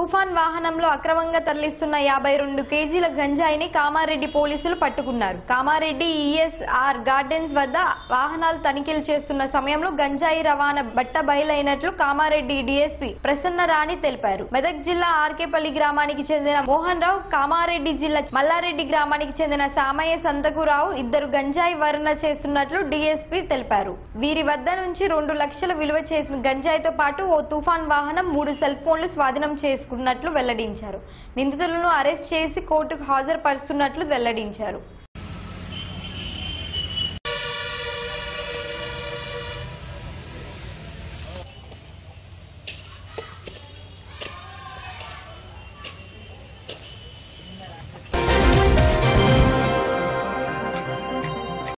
తుఫాన్ వాహనంలో అక్రమంగా తరలిస్తున్న యాభై రెండు కేజీల గంజాయిని కామారెడ్డి పోలీసులు పట్టుకున్నారు కామారెడ్డి ఈఎస్ఆర్ గార్డెన్స్ వద్ద వాహనాలు తనిఖీలు చేస్తున్న సమయంలో గంజాయి రవాణా బట్ట బయలైనట్లు కామారెడ్డి డీఎస్పీ ప్రసన్న రాణి తెలిపారు మెదక్ జిల్లా ఆర్కేపల్లి గ్రామానికి చెందిన మోహన్ రావు కామారెడ్డి జిల్లా మల్లారెడ్డి గ్రామానికి చెందిన సామయ్య సంతకురావు ఇద్దరు గంజాయి వరణ చేస్తున్నట్లు డీఎస్పీ తెలిపారు వీరి వద్ద నుంచి రెండు లక్షల విలువ చేసిన గంజాయితో పాటు ఓ తుఫాన్ వాహనం మూడు సెల్ ఫోన్లు స్వాధీనం చేసుకున్నట్లు వెల్లడించారు నిందితులను అరెస్ట్ చేసి కోర్టుకు హాజరుపరుస్తున్నట్లు వెల్లడించారు